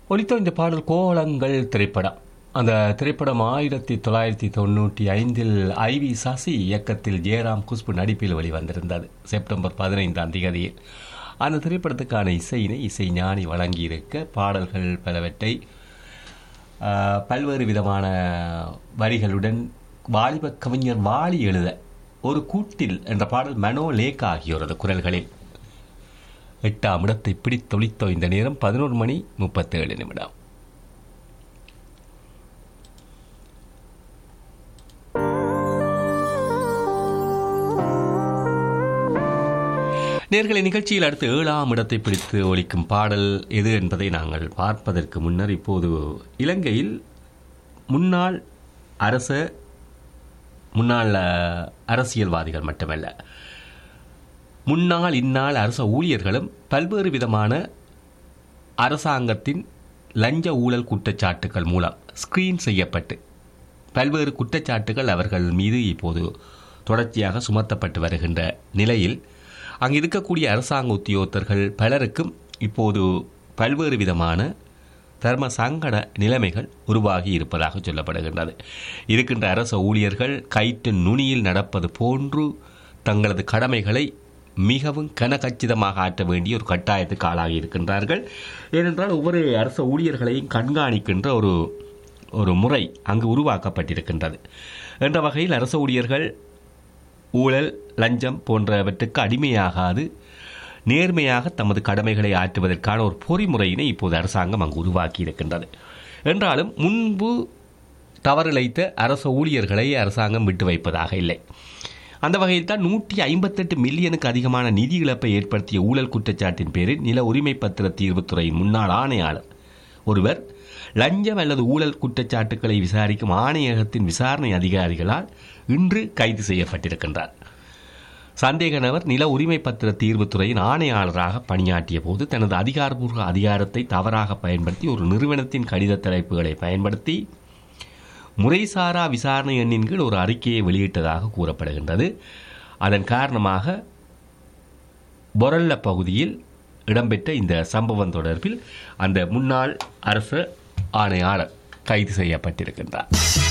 ஒலித்த இந்த பாடல் கோலங்கள் திரைப்படம் அந்த திரைப்படம் ஆயிரத்தி தொள்ளாயிரத்தி தொண்ணூற்றி ஐந்தில் ஐ வி சசி இயக்கத்தில் ஜெயராம் குஷ்பு நடிப்பில் வெளிவந்திருந்தது செப்டம்பர் பதினைந்தாம் தேதியில் அந்த திரைப்படத்துக்கான இசையினை இசை ஞானி வழங்கியிருக்க பாடல்கள் பலவற்றை ஆஹ், பல்வேறு விதமான வரிகளுடன் வாலிப கவிஞர் வாலி எழுத ஒரு கூட்டில் என்ற பாடல் மனோ லேக் ஆகியோரது குரல்களில் எட்டாம் இடத்தை பிடித்தொழித்தோ இந்த நேரம் பதினோரு மணி முப்பத்தேழு நிமிடம் நேர்களை நிகழ்ச்சியில் அடுத்து ஏழாம் இடத்தை பிடித்து ஒலிக்கும் பாடல் எது என்பதை நாங்கள் பார்ப்பதற்கு முன்னர் இப்போது இலங்கையில் முன்னாள் அரச முன்னாள் அஹ், அரசியல்வாதிகள் மட்டுமல்ல முன்னாள் இந்நாள் அரச ஊழியர்களும் பல்வேறு விதமான அரசாங்கத்தின் லஞ்ச ஊழல் குற்றச்சாட்டுகள் மூலம் ஸ்கிரீன் செய்யப்பட்டு பல்வேறு குற்றச்சாட்டுகள் அவர்கள் மீது இப்போது தொடர்ச்சியாக சுமத்தப்பட்டு வருகின்ற நிலையில் அங்கு இருக்கக்கூடிய அரசாங்க உத்தியோகத்தர்கள் பலருக்கும் இப்போது பல்வேறு விதமான தர்ம சங்கட நிலைமைகள் உருவாகி இருப்பதாக சொல்லப்படுகின்றது இருக்கின்ற அரச ஊழியர்கள் கயிற்று நுனியில் நடப்பது போன்று தங்களது கடமைகளை மிகவும் கனகச்சிதமாக ஆற்ற வேண்டிய ஒரு கட்டாயத்துக்கு ஆளாகி இருக்கின்றார்கள் ஏனென்றால் ஒவ்வொரு அரச ஊழியர்களையும் கண்காணிக்கின்ற ஒரு ஒரு முறை அங்கு உருவாக்கப்பட்டிருக்கின்றது என்ற வகையில் அரச ஊழியர்கள் ஊழல் லஞ்சம் போன்றவற்றுக்கு அடிமையாகாது நேர்மையாக தமது கடமைகளை ஆற்றுவதற்கான ஒரு பொறிமுறையினை இப்போது அரசாங்கம் அங்கு உருவாக்கி இருக்கின்றது என்றாலும் முன்பு தவறிழைத்த அரச ஊழியர்களை அரசாங்கம் விட்டு வைப்பதாக இல்லை அந்த வகையில் தான் நூற்றி ஐம்பத்தெட்டு மில்லியனுக்கு அதிகமான நிதி இழப்பை ஏற்படுத்திய ஊழல் குற்றச்சாட்டின் பேரில் நில உரிமை பத்திர தீர்வுத்துறையின் முன்னாள் ஆணையாளர் ஒருவர் லஞ்சம் அல்லது ஊழல் குற்றச்சாட்டுக்களை விசாரிக்கும் ஆணையகத்தின் விசாரணை அதிகாரிகளால் இன்று கைது செய்யப்பட்டிருக்கின்றார் சந்தேக நபர் நில உரிமை பத்திர தீர்வுத்துறையின் ஆணையாளராக பணியாற்றிய போது தனது அதிகாரப்பூர்வ அதிகாரத்தை தவறாக பயன்படுத்தி ஒரு நிறுவனத்தின் கடித தலைப்புகளை பயன்படுத்தி முறைசாரா விசாரணை எண்ணின் கீழ் ஒரு அறிக்கையை வெளியிட்டதாக கூறப்படுகின்றது அதன் காரணமாக பொரல்ல பகுதியில் இடம்பெற்ற இந்த சம்பவம் தொடர்பில் அந்த முன்னாள் அரசு ஆணையாளர் கைது செய்யப்பட்டிருக்கின்றார்